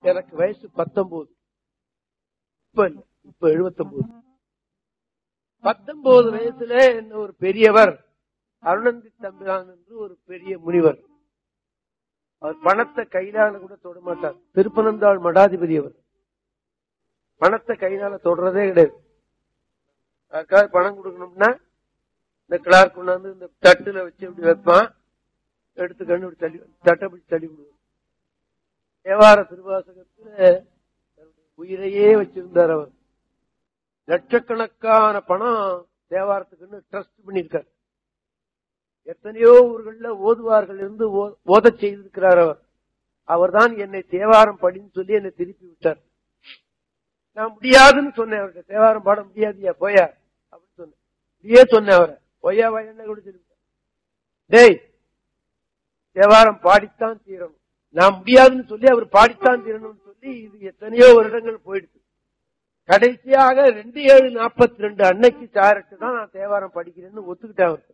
எனக்கு வயசு பத்தொன்பது இப்ப இல்ல, இப்ப எழுபத்தொன்பது பத்தொன்பது வயசுல என்ன ஒரு பெரியவர் அருணந்தி தம்பிரான் என்று ஒரு பெரிய முனிவர் அவர் பணத்தை கையிலால கூட தொட மாட்டார் திருப்பனந்தாள் மடாதிபதி அவர் பணத்தை கையினால தொடுறதே கிடையாது யாருக்காவது பணம் கொடுக்கணும்னா இந்த கிளார்க் கொண்டாந்து இந்த தட்டுல வச்சு இப்படி வைப்பான் எடுத்து கண்ணு இப்படி தள்ளி தட்டை இப்படி தள்ளி விடுவான் தேவார திருவாசகத்துல தன்னுடைய உயிரையே வச்சிருந்தார் அவர் லட்சக்கணக்கான பணம் தேவாரத்துக்குன்னு ட்ரஸ்ட் பண்ணியிருக்கார் எத்தனையோ ஊர்கள்ல ஓதுவார்கள் இருந்து ஓ- ஓதச் செய்திருக்கிறார் அவர் அவர்தான் என்னை தேவாரம் படின்னு சொல்லி என்னை திருப்பி விட்டார் நான் முடியாதுன்னு சொன்னேன் அவர்கிட்ட தேவாரம் பாட முடியாதியா போயா அப்படின்னு சொன்னேன் இப்படியே சொன்னேன் அவரை பொய்யா வயன கூட சொல்லிவிட்டேன் டேய் தேவாரம் பாடித்தான் தீரணும் நான் முடியாதுன்னு சொல்லி அவர் பாடித்தான் தீரணும்னு சொல்லி இது எத்தனையோ வருடங்கள் போயிடுச்சு கடைசியாக ரெண்டு ஏழு நாற்பத்தி ரெண்டு அன்னைக்கு சாரட்டு தான் நான் தேவாரம் படிக்கிறேன்னு ஒத்துக்கிட்டேன் அவருக்கு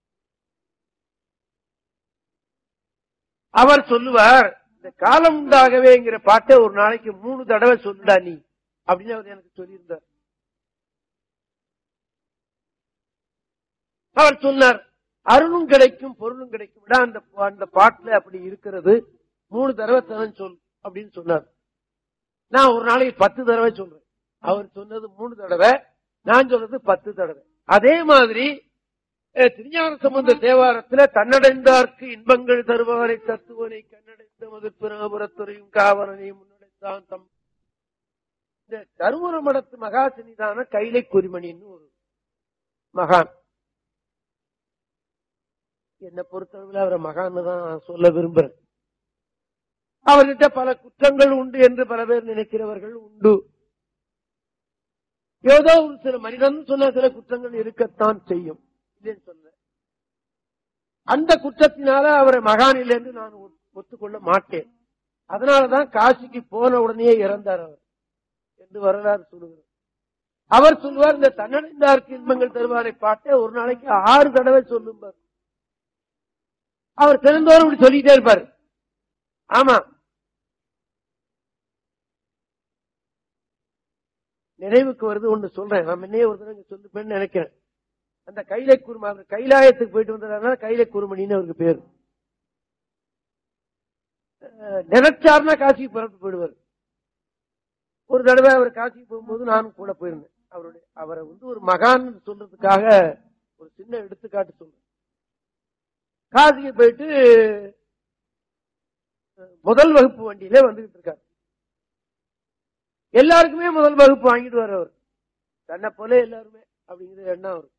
அவர் சொல்லுவார் இந்த காலம் உண்டாகவேங்கிற பாட்டை ஒரு நாளைக்கு மூணு தடவை சொல்லுடா நீ அப்படின்னு அவர் எனக்கு சொல்லியிருந்தார் அவர் சொன்னார் அருளும் கிடைக்கும் பொருளும் கிடைக்கும் விட அந்த அந்த பாட்டுல அப்படி இருக்கிறது மூணு தடவை தரேன் சொல் அப்படின்னு சொன்னார் நான் ஒரு நாளைக்கு பத்து தடவை சொல்றேன் அவர் சொன்னது மூணு தடவை நான் சொன்னது பத்து தடவை அதே மாதிரி அஹ், திருஞான சம்பந்த தேவாரத்துல தன்னடைந்தார்க்கு இன்பங்கள் தருவாரை தத்துவனை கண்ணடைந்த மதுப்பிரபுரத்துறையும் காவலனையும் முன்னடைந்தான் தம் இந்த தருமர மடத்து மகா சன்னிதான கைலை குறிமணின்னு ஒரு மகான் என்னை பொறுத்தளவில் அவரை மகான்னு தான் நான் சொல்ல விரும்புறேன் அவர்கிட்ட பல குற்றங்கள் உண்டு என்று பல பேர் நினைக்கிறவர்கள் உண்டு ஏதோ ஒரு சில மனிதன் சொன்ன சில குற்றங்கள் இருக்கத்தான் செய்யும் இல்லைன்னு சொல்ல அந்த குற்றத்தினால அவரை மகானில் என்று நான் ஒத்- ஒத்துக்கொள்ள மாட்டேன் அதனாலதான் காசிக்கு போன உடனே இறந்தார் அவர் என்று வரலாறு சொல்லுகிறார் அவர் சொல்லுவார் இந்த தன்னடைந்தார்க்கு இன்பங்கள் தருவாரை பாட்டை ஒரு நாளைக்கு ஆறு தடவை சொல்லும்பார் அவர் திறந்தோறும் இப்படி சொல்லிட்டே இருப்பார் ஆமா நினைவுக்கு வருது ஒண்ணு சொல்றேன் நான் முன்னே ஒரு தடவை சொல்லுப்பேன்னு நினைக்கிறேன் அந்த கைலை குருமா அவர் கைலாயத்துக்கு போயிட்டு வந்ததுனால கைலை குருமணின்னு அவருக்கு பேரு அஹ், நினைச்சாருன்னா காசிக்கு புறப்பட்டு போயிடுவார் ஒரு தடவை அவர் காசிக்கு போகும்போது நானும் கூட போயிருந்தேன் அவருடைய அவரை வந்து ஒரு மகான் சொல்றதுக்காக ஒரு சின்ன எடுத்துக்காட்டு சொல்றேன் காசிக்கு போயிட்டு அஹ், முதல் வகுப்பு வண்டியில வந்துகிட்டு இருக்காரு எல்லாருக்குமே முதல் வகுப்பு வாங்கிடுவார் அவர் தன்னை போல எல்லாருமே அப்படிங்கிற எண்ணம் அவர்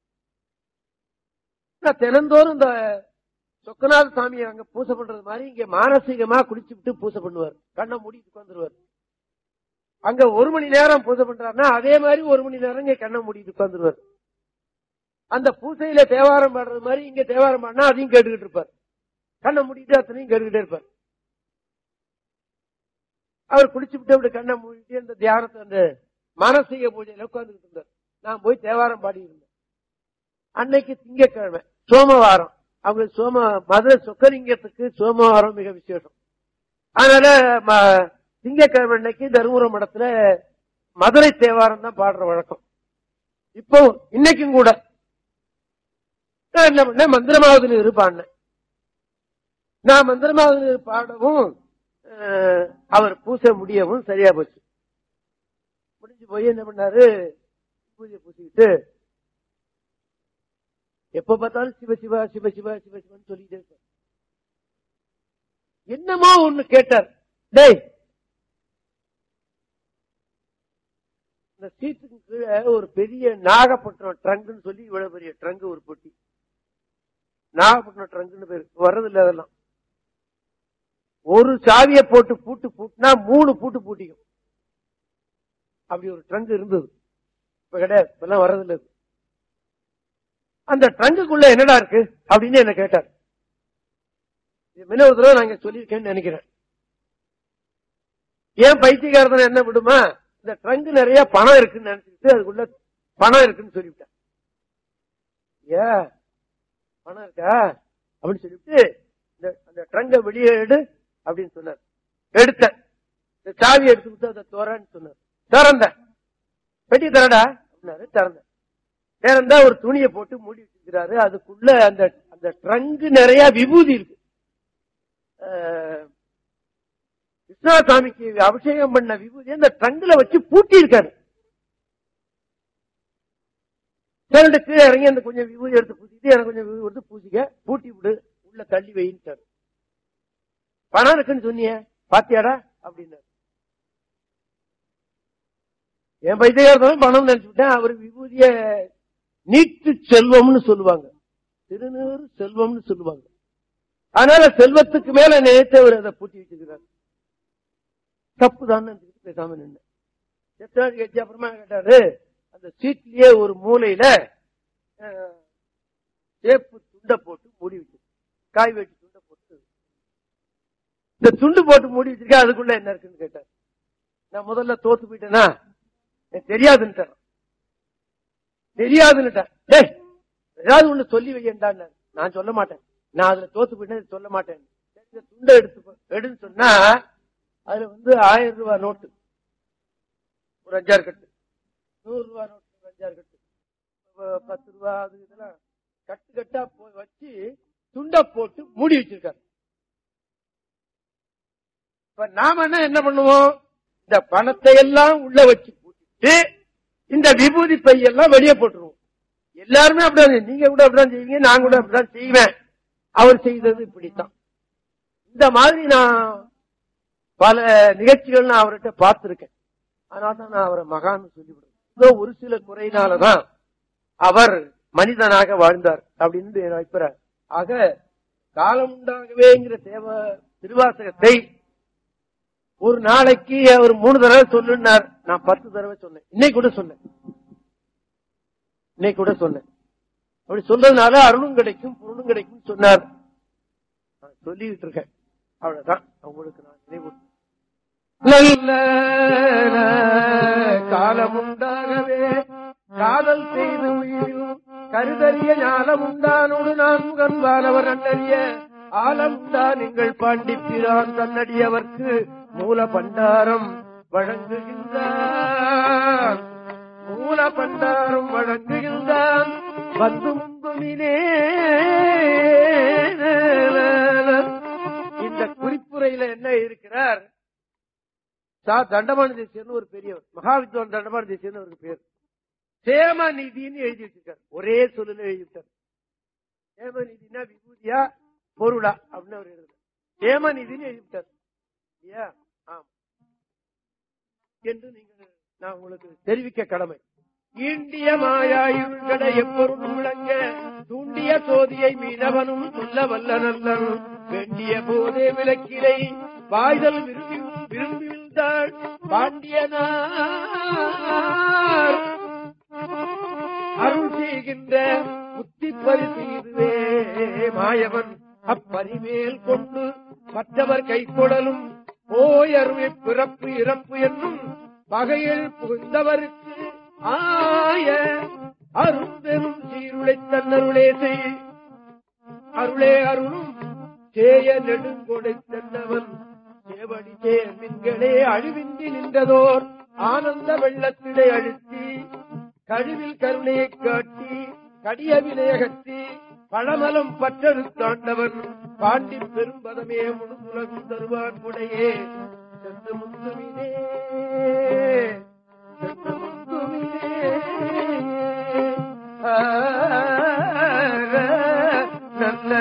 நான் தினந்தோறும் இந்த சொக்கநாத சாமியை அங்க பூசை பண்றது மாதிரி இங்க மானசீகமா குளிச்சு விட்டு பூசை பண்ணுவார் கண்ணை மூடிட்டு உட்காந்துருவார் அங்க ஒரு மணி நேரம் பூஜை பண்றாருன்னா அதே மாதிரி ஒரு மணி நேரம் இங்க கண்ணை மூடிட்டு உட்காந்துருவார் அந்த பூசையில தேவாரம் பாடுறது மாதிரி இங்க தேவாரம் பாடினா அதையும் கேட்டுக்கிட்டு இருப்பார் கண்ணை மூடிட்டு அத்தனையும் கேட்டுக்கிட்டே இருப்பார் அவர் குளிச்சு விட்டு அப்படி கண்ணை மூடிட்டு அந்த தியானத்தை அந்த மானசீக பூஜையில உட்கார்ந்துகிட்டு இருந்தார் நான் போய் தேவாரம் பாடி இருந்தேன் அன்னைக்கு திங்கட்கிழமை சோமவாரம் அவங்க சோம மதுரை சொக்கலிங்கத்துக்கு சோமவாரம் மிக விசேஷம் அதனால ம- திங்கட்கிழமை அன்னைக்கு தருமபுர மடத்துல மதுரை தேவாரம் தான் பாடுற வழக்கம் இப்போ இன்னைக்கும் கூட நான் என்ன பண்ணேன் மந்திரமாவதில் இருப்பான் நான் மந்திரமாவதில் பாடவும் அஹ், அவர் பூசை முடியவும் சரியா போச்சு முடிஞ்சு போய் என்ன பண்ணாரு பூஜை பூசிக்கிட்டு எப்ப பார்த்தாலும் சிவ சிவா சிவ சிவா சிவ சிவன்னு சொல்லிட்டே இருப்பார் என்னமோ ஒண்ணு கேட்டார் டேய் இந்த சீட்டுக்கு கீழே ஒரு பெரிய நாகப்பட்டினம் ட்ரங்க்னு சொல்லி இவ்வளவு பெரிய ட்ரங்க் ஒரு பொட்டி நாகப்பட்டினம் ட்ரங்க்னு பேரு வர்றது இல்ல அதெல்லாம் ஒரு சாவியை போட்டு பூட்டு பூட்டினா மூணு பூட்டு பூட்டிக்கும் அப்படி ஒரு ட்ரங்க் இருந்தது இப்ப கிடையாது இப்பெல்லாம் வர்றதில்ல இது. அந்த ட்ரங்குக்குள்ள என்னடா இருக்கு அப்படின்னு என்ன கேட்டார் இது முன்ன ஒரு தடவை நான் இங்க சொல்லியிருக்கேன்னு நினைக்கிறேன் ஏன் பைத்தியக்காரத்தனை என்ன விடுமா இந்த ட்ரங்க் நிறைய பணம் இருக்குன்னு நினைச்சுக்கிட்டு அதுக்குள்ள பணம் இருக்குன்னு சொல்லிவிட்டேன் ஏ பணம் இருக்கா அப்படின்னு சொல்லிவிட்டு இந்த அந்த ட்ரங்க வெளியே எடு அப்படின்னு சொன்னார் எடுத்தேன் இந்த சாவி எடுத்து கொடுத்து அதை தோறன்னு சொன்னார் திறந்தேன் பெட்டி தரடா அப்படின்னாரு திறந்தேன் திறந்தா ஒரு துணியை போட்டு மூடி வச்சிருக்கிறாரு அதுக்குள்ள அந்த அந்த ட்ரங்கு நிறைய விபூதி இருக்கு அஹ், கிருஷ்ணாசாமிக்கு அபிஷேகம் பண்ண விபூதி அந்த ட்ரங்குல வச்சு பூட்டி இருக்காரு சரிண்டு கீழே இறங்கி அந்த கொஞ்சம் விபூதி எடுத்து பூசிட்டு எனக்கு கொஞ்சம் விபூதி எடுத்து பூசிக்க பூட்டி விடு உள்ள தள்ளி வைன்ட்டாரு பணம் இருக்குன்னு சொன்னியே பாத்தியாடா அப்படின்னாரு என் பைத்தியார்தான் பணம் நினைச்சுட்டேன் அவர் விபூதிய நீட்டு செல்வம்னு சொல்லுவாங்க திருநூறு செல்வம்னு சொல்லுவாங்க அதனால செல்வத்துக்கு மேல நினைத்து அவர் அதை பூட்டி வச்சுக்கிறார் தப்பு தான் பேசாம நின்று எத்தனை கட்சி அப்புறமா கேட்டாரு அந்த சீட்லயே ஒரு மூலையில அஹ், சேப்பு துண்டை போட்டு மூடி வச்சு காய் வெட்டி துண்டை போட்டு இந்த துண்டு போட்டு மூடி வச்சிருக்கேன் அதுக்குள்ள என்ன இருக்குன்னு கேட்டார் நான் முதல்ல தோத்து போயிட்டேனா எனக்கு தெரியாதுன்னுட்டேன் தெரியாதுன்னுட்டேன் டேய் ஏதாவது ஒண்ணு சொல்லி வையண்டான்னு நான் சொல்ல மாட்டேன் நான் அதுல தோத்து போயிட்டேன் சொல்ல மாட்டேன் சரி, இந்த துண்டை எடுத்து எடுன்னு சொன்னா அதுல வந்து ஆயிரம் ரூபாய் நோட்டு ஒரு அஞ்சாறு கட்டு நூறு ரூபாய் நோட்டு ஒரு அஞ்சாறு கட்டு ப- பத்து ரூபாய் அது இதெல்லாம் கட்டு கட்டா போய் வச்சு துண்டை போட்டு மூடி வச்சிருக்காரு இப்ப நாம என்ன என்ன பண்ணுவோம் இந்த பணத்தை எல்லாம் உள்ள வச்சு பூட்டிட்டு இந்த விபூதி பையெல்லாம் வெளியே போட்டுருவோம் எல்லாருமே அப்படிதான் நீங்க கூட அப்படிதான் செய்வீங்க நான் கூட அப்படிதான் செய்வேன் அவர் செய்தது இப்படித்தான் இந்த மாதிரி நான் பல நிகழ்ச்சிகள் நான் அவர்கிட்ட பார்த்திருக்கேன் அதனால தான் நான் அவரை மகான்னு சொல்லிவிடுவேன் ஏதோ ஒரு சில குறையினாலதான் அவர் மனிதனாக வாழ்ந்தார் அப்படின்னு என் அபிப்பிராயம் ஆக காலம் உண்டாகவேங்கிற தேவ திருவாசகத்தை ஒரு நாளைக்கு அவர் மூணு தடவை சொல்லுனார் நான் பத்து தடவை சொன்னேன் இன்னைக்கு கூட சொன்னேன் இன்னைக்கு கூட சொன்னேன் அப்படி சொல்றதுனால அருளும் கிடைக்கும் பொருளும் கிடைக்கும் சொன்னார் நான் சொல்லிட்டு இருக்கேன் அவ்வளவுதான் உங்களுக்கு நான் நினைவு நல்ல காலம் உண்டாகவே காதல் செய்து உயிரும் கருதறிய ஞானம் உண்டானோடு நான் முகன்பாலவர் அண்ணறிய ஆலம்தான் எங்கள் பாண்டிப்பிரான் தன்னடியவர்க்கு மூல பண்டாரம் வழங்குகின்றான் மூல பண்டாரம் வழங்குகின்றான் வந்து முந்துமினே இந்த குறிப்புரையில என்ன இருக்கிறார் சா தண்டமான தேசியன்னு ஒரு பெரியவர் மகாவித்வான் தண்டமான தேசியன்னு ஒரு பேர் சேமநிதின்னு எழுதி வச்சிருக்காரு ஒரே சொல்லுல எழுதி வச்சார் சேமநிதினா விபூதியா பொருளா அப்படின்னு அவர் எழுதுறார் சேமநிதின்னு எழுதி விட்டார் இல்லையா ஆம் என்று நீங்கள் நான் உங்களுக்கு தெரிவிக்க கடமை ஈண்டிய மாயாயுள்கட எப்பொருளும் விளங்க தூண்டிய சோதியை மீனவனும் சொல்ல வல்ல நல்லன் வேண்டிய போதே விளக்கிலை வாய்தல் விரும்பி விரும்பி விழுந்தாள் பாண்டியனார் அருள் செய்கின்ற புத்தி பரிசு இதுவே மாயவன் அப்பரிமேல் கொண்டு மற்றவர் கைக்கொடலும் போய் அருமை பிறப்பு இறப்பு என்னும் வகையில் புகுந்தவருக்கு ஆய அருந்தெரும் சீருளை தன்னருளே செய் அருளே அருளும் சேய நெடுங்கொடை தன்னவன் சேவடி சேர்மின்களே அழிவின்றி நின்றதோர் ஆனந்த வெள்ளத்திடை அழுத்தி கழிவில் கருணையை காட்டி கடிய விலையகற்றி பழமலம் பற்றறு தாண்டவன் பாண்டி பெரும்பதமே முழுதுலகும் தருவான் உடையே சென்று முந்துமினே சென்று முந்துமினே ஆ, நல்ல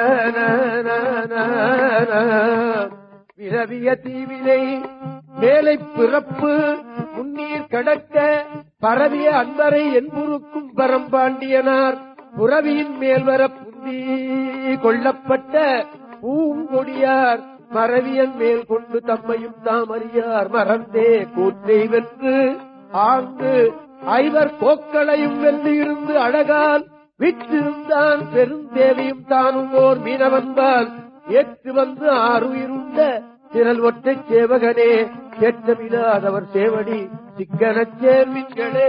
விரவிய தீவினை மேலை பிறப்பு முன்னீர் கடக்க பரவிய அன்பரை என்புருக்கும் பரம்பாண்டியனார் புறவியின் மேல் வர புந்தி கொள்ளப்பட்ட பூங்கொடியார் மறவியன் மேல் கொண்டு தம்மையும் தாம் அறியார் மறந்தே கூற்றை வென்று ஆங்கு ஐவர் கோக்களையும் வென்று இருந்து அழகால் விற்றிருந்தான் பெருந்தேவியும் தானும் ஓர் மீனவன்பால் ஏற்று வந்து ஆறுயிருந்த திரள் ஒற்றை சேவகனே ஏற்றமில்லாதவர் சேவடி சிக்கனச் சேர்மின்களே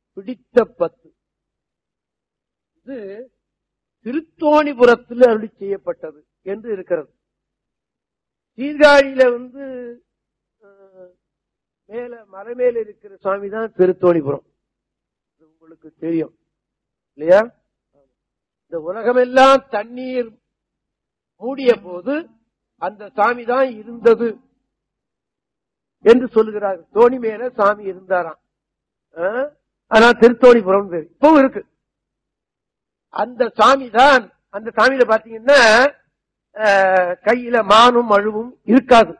பிடித்த பத்து இது திருத்தோணிபுரத்தில் அருளி செய்யப்பட்டது என்று இருக்கிறது சீர்காழியில வந்து அஹ், மேல மலை மேல இருக்கிற சுவாமி தான் திருத்தோணிபுரம் இது உங்களுக்கு தெரியும் இல்லையா இந்த உலகமெல்லாம் தண்ணீர் மூடிய போது அந்த சாமி தான் இருந்தது என்று சொல்லுகிறார் தோணி மேல சாமி இருந்தாராம் அஹ், ஆனா திருத்தோணிபுரம் பேரு இப்பவும் இருக்கு அந்த சாமி தான் அந்த சாமியில பாத்தீங்கன்னா அஹ், கையில மானும் அழுவும் இருக்காது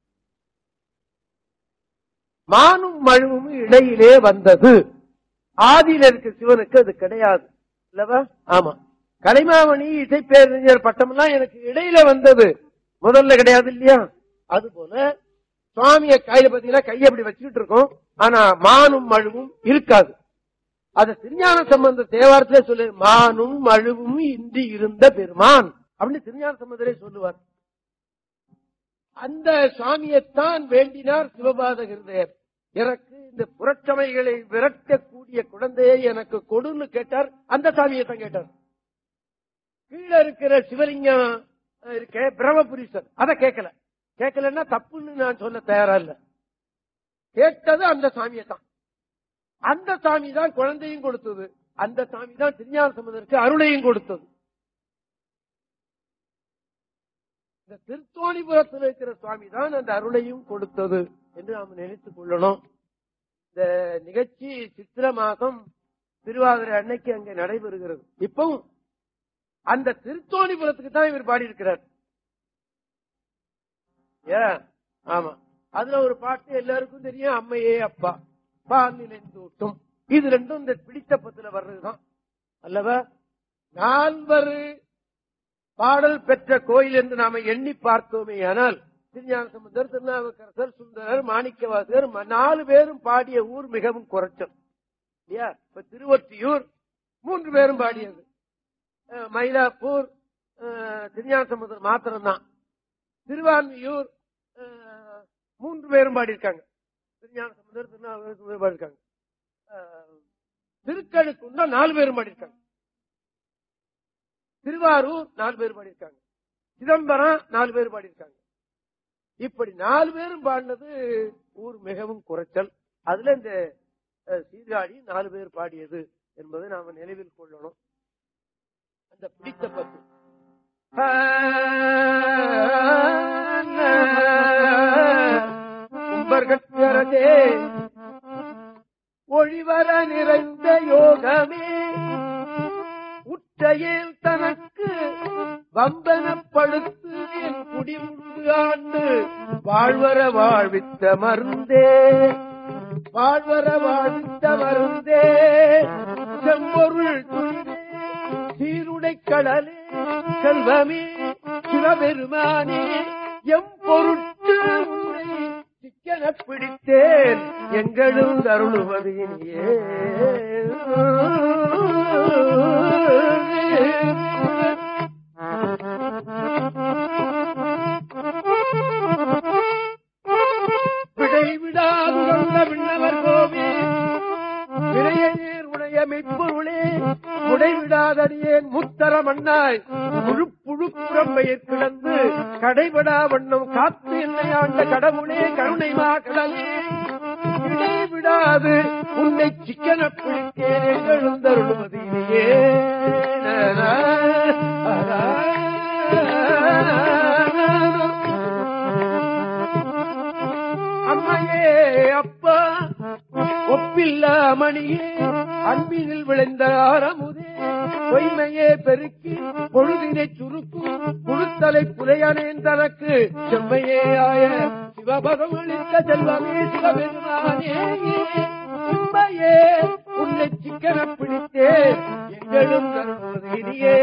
மானும் மழுவும் இடையிலே வந்தது ஆதியில இருக்க சிவனுக்கு அது கிடையாது இல்லவா ஆமா கலைமாமணி இசைப்பேரறிஞர் பட்டம்லாம் எனக்கு இடையில வந்தது முதல்ல கிடையாது இல்லையா அது போல சுவாமிய கையில பாத்தீங்கன்னா கையை அப்படி வச்சுக்கிட்டு இருக்கோம் ஆனா மானும் மழுவும் இருக்காது அது திருஞான சம்பந்த தேவாரத்திலே சொல்லு மானும் மழுவும் இன்றி இருந்த பெருமான் அப்படின்னு திருஞான சம்பந்தரே சொல்லுவார் அந்த சுவாமியைத்தான் வேண்டினார் சிவபாதகிருதேர் எனக்கு இந்த புறச்சமைகளை விரட்டக்கூடிய குழந்தையை எனக்கு கொடுன்னு கேட்டார் அந்த சாமியை தான் கேட்டார் கீழே இருக்கிற சிவலிங்கம் இருக்க பிரம்மபுரீஸ்வர் அதை கேட்கல கேட்கலன்னா தப்புன்னு நான் சொல்ல தயாரா இல்ல கேட்டது அந்த சாமியை தான் அந்த சாமி தான் குழந்தையும் கொடுத்தது அந்த சாமி தான் திருஞான சம்பந்தருக்கு அருளையும் கொடுத்தது இந்த திருத்தோணிபுரத்தில் இருக்கிற சுவாமி தான் அந்த அருளையும் கொடுத்தது என்று நாம் நினைத்துக் கொள்ளணும் இந்த நிகழ்ச்சி சித்திர மாதம் திருவாதிரை அன்னைக்கு அங்கே நடைபெறுகிறது இப்பவும் அந்த திருத்தோணிபுரத்துக்கு தான் இவர் பாடியிருக்கிறார் ஏ ஆமா அதுல ஒரு பாட்டு எல்லாருக்கும் தெரியும் அம்மையே அப்பா பால் நிலைந்தூட்டும் இது ரெண்டும் இந்த பிடித்த பத்துல வர்றதுதான் அல்லவா நால்வர் பாடல் பெற்ற கோயில் என்று நாம எண்ணி பார்த்தோமே ஆனால் திருஞான சம்பந்தர் திருநாவுக்கரசர் சுந்தரர் மாணிக்கவாசகர் ம- நாலு பேரும் பாடிய ஊர் மிகவும் குறைச்சல் இல்லையா இப்ப திருவொற்றியூர் மூன்று பேரும் பாடியது அஹ், மயிலாப்பூர் அஹ், திருஞான சம்பந்தர் மாத்திரம்தான் திருவான்மியூர் அஹ், மூன்று பேரும் பாடியிருக்காங்க திருஞான சம்பந்தர் திருநாவுக்கரசர் சுந்தரர் பாடியிருக்காங்க அஹ், திருக்கழுக்குன்னா நாலு பேரும் பாடியிருக்காங்க திருவாரூர் நாலு பேர் பாடியிருக்காங்க சிதம்பரம் நாலு பேர் பாடியிருக்காங்க இப்படி நாலு பேரும் பாடினது ஊர் மிகவும் குறைச்சல் அதுல இந்த அஹ், சீர்காழி நாலு பேர் பாடியது என்பதை நாம நினைவில் கொள்ளணும் அந்த பிடித்த பத்து கும்பர்கட்கரதே ஒளிவர நிறைந்த யோகமே உற்றையில் தனக்கு வம்பனப்படுத்து என் குடிமுண்டு ஆண்டு வாழ்வர வாழ்வித்த மருந்தே வாழ்வர வாழ்வித்த மருந்தே செம்பொருள் துணிவே சீருடை கடலே செல்வமே சிவபெருமானே எம் பொருட்டு உன்னை சிக்கன பிடித்தேன் எங்களும் அருளுவதியே விடை விடாது வந்த விண்ணவர் கோவே விரையநீர் உடைய மெய்ப்பொருளே உடைவிடாதடியேன் முத்தர மண்ணாய் முழு புழு புறம்பெயர் கிடந்து கடைபடா வண்ணம் காத்து என்னை ஆண்ட கடவுளே கருணை மா கடலே இடைவிடாது உன்னை சிக்கன பிடித்தேன் எழுந்தருளுவதிலேயே அம்மையே அப்பா ஒப்பில்லா மணியே அன்பினில் விளைந்த ஆரமுதே பொய்மையே பெருக்கி பொழுதினை சுருக்கும் புழுத்தலை புலையனேன் தனக்கு செம்மையே ஆய சிவபகவளித்த செல்வமே சிவபெருமானே உண்மையே உன்னை சிக்கன பிடித்தே எங்களும் தருவதிலேயே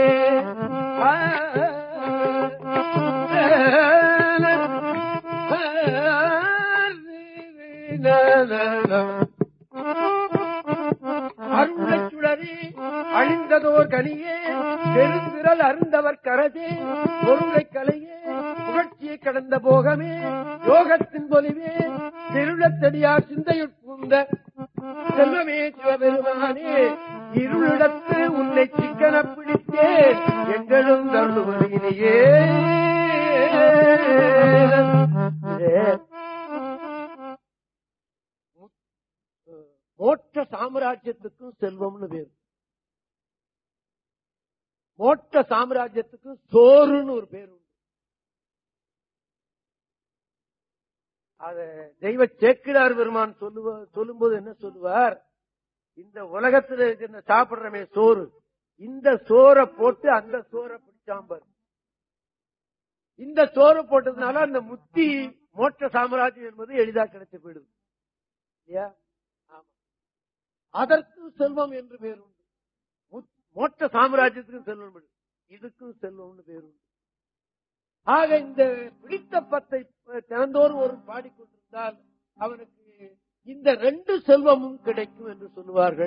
அருளைச் சுடரே அழிந்ததோர் கனியே பெருந்திரல் அருந்தவர் கரஜே பொருளை கலையே புகழ்ச்சியை கடந்த போகமே யோகத்தின் பொலிவே திருளத்தடியார் சிந்தையுட்புந்த செல்வமே சிவபெருமானே இருளிடத்து உன்னை சிக்கன பிடித்தேன் எங்களும் தருளுவதிலேயே மோட்ச சாம்ராஜ்யத்துக்கும் செல்வம்னு பேரு மோட்ச சாம்ராஜ்யத்துக்கும் சோறுன்னு ஒரு பேர் உண்டு அத தெய்வ சேக்கிடார் பெருமான் சொல்லுவ சொல்லும்போது என்ன சொல்லுவார் இந்த உலகத்துல இருக்கிற சாப்பிடுறமே சோறு இந்த சோறை போட்டு அந்த சோறை பிடிச்சாம்பர் இந்த சோறு போட்டதுனால அந்த முத்தி மோட்ச சாம்ராஜ்யம் என்பது எளிதா கிடைத்து போயிடுது இல்லையா ஆமா அதற்கு செல்வம் என்று பேர் உண்டு முத்- மோட்ச சாம்ராஜ்யத்துக்கும் செல்வம் உண்டு இதுக்கும் செல்வம்னு பேர் உண்டு ஆக இந்த பிடித்த பத்தை தினந்தோறும் ஒரு பாடிக்கொண்டிருந்தால் அவனுக்கு இந்த ரெண்டு செல்வமும் கிடைக்கும் என்று சொல்லுவார்கள்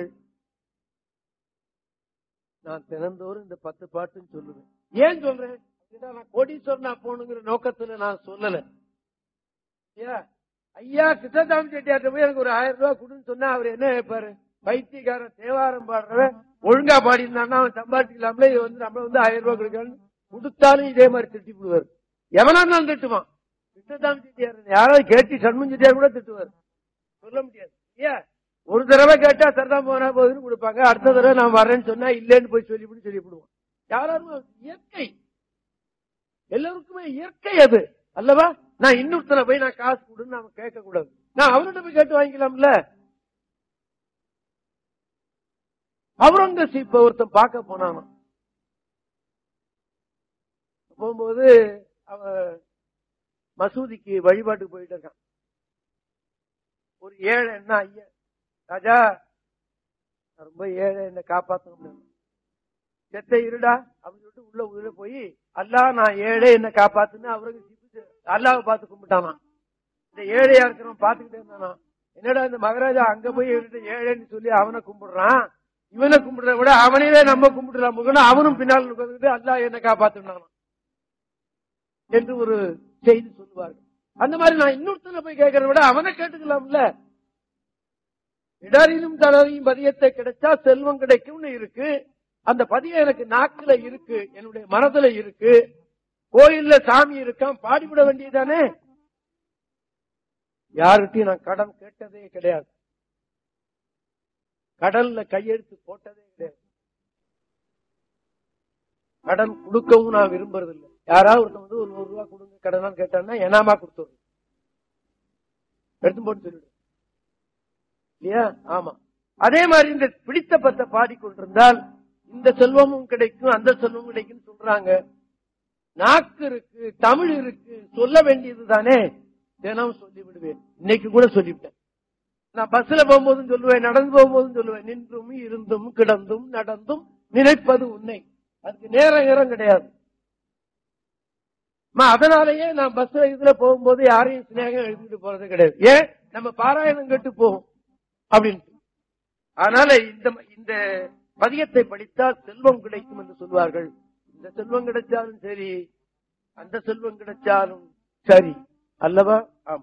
நான் தினந்தோறும் இந்த பத்து பாட்டும் சொல்லுவேன் ஏன் சொல்றேன் அப்படின்னா நான் கோடீஸ்வரனா போகணுங்கிற நோக்கத்துல நான் சொல்லல ஐயா, ஐயா கிருஷ்ணசாமி செட்டியார்ட்ட போய் எனக்கு ஒரு ஆயிரம் ரூபாய் கொடுன்னு சொன்னா அவர் என்ன கேட்பாரு பைத்தியக்காரன் தேவாரம் பாடுறவன் ஒழுங்கா பாடியிருந்தான்னா அவன் சம்பாதிக்கலாம்ல இது வந்து நம்மள வந்து ஆயிரம் ரூபாய் கொடுக்கணும் கொடுத்தாலும் இதே மாதிரி திட்டி விடுவார் எவனா இருந்தாலும் திட்டுவான் கிருஷ்ணசாமி செட்டியார் யாராவது கேட்டு சண்முகம் செட்டியார் கூட திட்டுவார் சொல்ல முடியாது ஏன் ஒரு தடவை கேட்டா சரிதான் போனா போகுதுன்னு கொடுப்பாங்க அடுத்த தடவை நான் வரேன்னு சொன்னா இல்லேன்னு போய் சொல்லிவிட்டு சொல்லிவிடுவோம் யாரும் இயற்கை எல்லாருக்குமே இயற்கை அது அல்லவா நான் இன்னொருத்தனை போய் நான் காசு கொடுன்னு நாம கேட்க கூடாது நான் அவர்கிட்ட போய் கேட்டு வாங்கிக்கலாம்ல அவுரங்கசீப் ஒருத்தன் பார்க்க போனானா போகும்போது அவன் மசூதிக்கு வழிபாட்டுக்கு போயிட்டு இருக்கான் ஒரு ஏழை என்ன ஐயா ராஜா நான் ரொம்ப ஏழை என்ன காப்பாத்தணும் செத்த இருடா அப்படின்னு சொல்லிட்டு உள்ள உள்ள போய் அல்லா நான் ஏழை என்ன காப்பாத்துன்னு அவருக்கு அல்லாவை பார்த்து கும்பிட்டானா இந்த ஏழையா இருக்கிறவன் பாத்துக்கிட்டே இருந்தானா என்னடா இந்த மகாராஜா அங்க போய் இவன்கிட்ட ஏழைன்னு சொல்லி அவனை கும்பிடுறான் இவனை கும்பிடுறத விட அவனையே நம்ம கும்பிடலாம் முகணும் அவனும் பின்னால் உட்கார்ந்துட்டு அல்லா என்ன காப்பாத்துனானா என்று ஒரு செய்தி சொல்லுவார்கள் அந்த மாதிரி நான் இன்னொருத்தனை போய் கேட்கறத விட அவனை கேட்டுக்கலாம்ல இடரிலும் தளரியும் பதியத்தை கிடைச்சா செல்வம் கிடைக்கும்னு இருக்கு அந்த பதியம் எனக்கு நாக்குல இருக்கு என்னுடைய மனதுல இருக்கு கோயில்ல சாமி இருக்கான் பாடிவிட வேண்டியதானே யார்கிட்டயும் நான் கடன் கேட்டதே கிடையாது கடல்ல கையெழுத்து போட்டதே கிடையாது கடன் கொடுக்கவும் நான் விரும்புறதில்லை யாராவது ஒருத்தன் வந்து ஒரு நூறு ரூபாய் கொடுங்க கடனா கேட்டான்னா எனாமா கொடுத்துரு எடுத்து போட்டு சொல்லிடு இல்லையா ஆமா அதே மாதிரி இந்த பிடித்த பத்தை பாடிக்கொண்டிருந்தால் இந்த செல்வமும் கிடைக்கும் அந்த செல்வமும் கிடைக்கும் சொல்றாங்க நாக்கு இருக்கு தமிழ் இருக்கு சொல்ல வேண்டியது தானே தினம் சொல்லி விடுவேன் இன்னைக்கு கூட சொல்லிவிட்டேன் நான் பஸ்ல போகும்போதும் சொல்லுவேன் நடந்து போகும்போதும் சொல்லுவேன் நின்றும் இருந்தும் கிடந்தும் நடந்தும் நினைப்பது உன்னை அதுக்கு நேரம் நேரம் கிடையாது அம்மா, அதனாலேயே நான் பஸ்ல இதுல போகும்போது யாரையும் சிநேகம் எழுதிட்டு போறது கிடையாது ஏன் நம்ம பாராயணம் கெட்டு போகும் அப்படின்ட்டு அதனால இந்த இந்த பதியத்தை படித்தால் செல்வம் கிடைக்கும் என்று சொல்வார்கள் இந்த செல்வம் கிடைச்சாலும் சரி அந்த செல்வம் கிடைச்சாலும் சரி அல்லவா ஆமா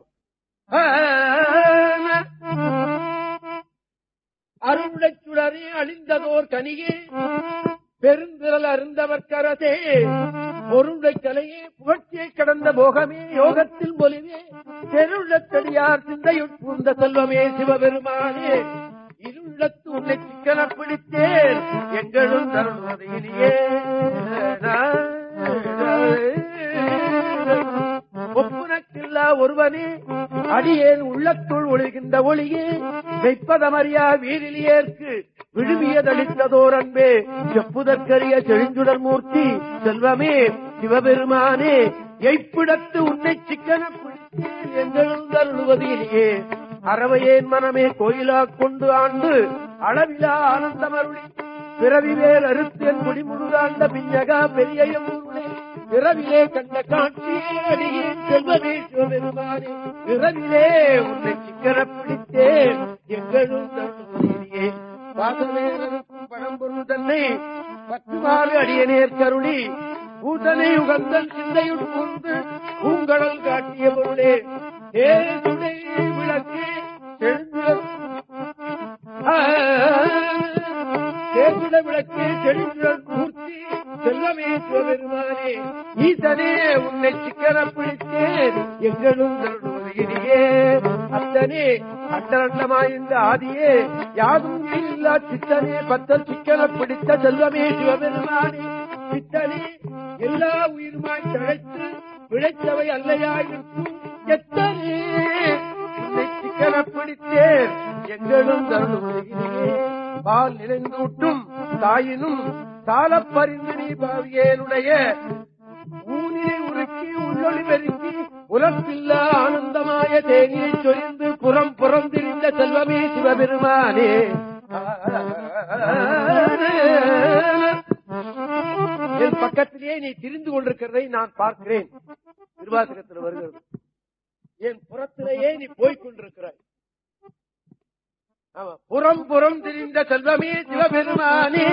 அருளுடைச் சுடரே அழிந்ததோர் கனியே பெருந்திரல் அருந்தவர் கரதே பொருளை கலையே புகழ்ச்சியை கடந்த போகமே யோகத்தில் பொலிவே தெருள்ளத்தடியார் சிந்தையுட்பூர்ந்த செல்வமே சிவபெருமானே இருள்ளத்து உன்னை சிக்கன பிடித்தேன் எங்களும் தருணதையிலேயே ஒப்புனக்கில்லா ஒருவனே அடியேன் உள்ளத்துள் ஒளிகின்ற ஒளியே வைப்பதமறியா வீரிலியேற்கு விழுவியதளித்ததோர் அன்பே செப்புதற்கரிய செழிஞ்சுடர் மூர்த்தி செல்வமே சிவபெருமானே எய்ப்பிடத்து உன்னை சிக்கன பிடித்தேன் எங்களும் தருளுவதிலேயே அறவையேன் மனமே கோயிலா கொண்டு ஆண்டு அளவிலா ஆனந்தமருளி பிறவி வேல் அறுத்தேன் முடிமுழுதாண்ட பிஞ்சகா பெரிய ஊருளே பிறவிலே கண்ட காட்சியே அடியேன் செல்வமே சிவபெருமானே பிறவிலே உன்னை சிக்கன பிடித்தேன் எங்களும் தருளுவதிலேயே வாசவேரனுக்கும் பழம்பொருள் தன்னை பத்துமாறு அடியனேர் கருளி பூதனை உகந்தன் சிந்தையுள் கூர்ந்து பூங்கடல் காட்டிய பொருளே ஏசுடை விளக்கு செழுந்த தேசிட விளக்கே செழிப்புடன் மூர்த்தி செல்லமே சிவபெருமானே ஈசனே உன்னை சிக்கன பிடித்தேன் எங்களும் தருணுவதையே அத்தனே அண்டரண்டமாயிருந்த ஆதியே யாதும் இல்லா சித்தனே பத்தல் சிக்கன பிடித்த செல்வமே சிவபெருமானே சித்தனே எல்லா உயிருமாய் தழைத்து பிழைத்தவை அல்லையாயிருக்கும் எத்தனே உன்னை சிக்கன பிடித்தேன் எங்களும் தருணுவதையே பால் நிலைந்தூட்டும் தாயினும் சாலப் பறிந்து நீ பாவியேனுடைய ஊனினை உருக்கி உள்ளொளி பெருக்கி உலப்பில்லா ஆனந்தமாய தேனியை சொரிந்து புறம் புறந்திருந்த செல்வமே சிவபெருமானே என் பக்கத்திலேயே நீ திரிந்து கொண்டிருக்கிறதை நான் பார்க்கிறேன் திருவாசகத்தில் வருகிறது என் புறத்திலேயே நீ போய்க் கொண்டிருக்கிறாய் ஆமா புறம் புறம் திரிந்த செல்வமே சிவபெருமானே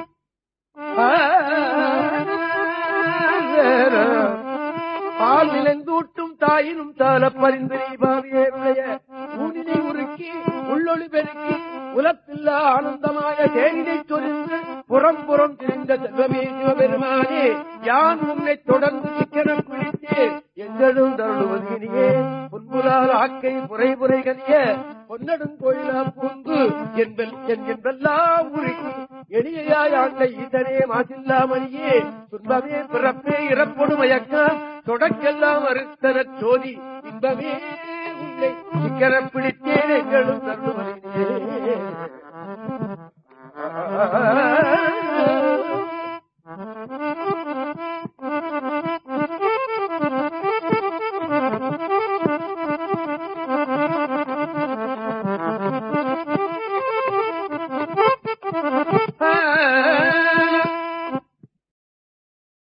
பால் நிலந்தூட்டும் தாயினும் தாள பரிந்து நீ பாவியேடைய ஊனினை உருக்கி உள்ளொளி பெருக்கி உலப்பில்லா ஆனந்தമായ தேனினை சொரிந்து புறம் புறம் திரிந்த செல்வமே சிவபெருமானே யான் உன்னை தொடர்ந்து சிக்கனம் பிடித்தேன் எங்களும் தருணுவதினியே பொன்புலால் ஆக்கை புரை புரை கனிய பொன்னடும் கோயிலா பூந்து என்பல் என் என்பெல்லாம் உருக்கி எளியாய் ஆண்ட ஈசனே மாசில்லாமணியே துன்பமே பிறப்பே இறப்பொடு மயக்கம் தொடக்கெல்லாம் அறுத்தன சோதி இன்பமே உன்னை சிக்கன பிடித்தேன் எங்களும் தருணுவதினியே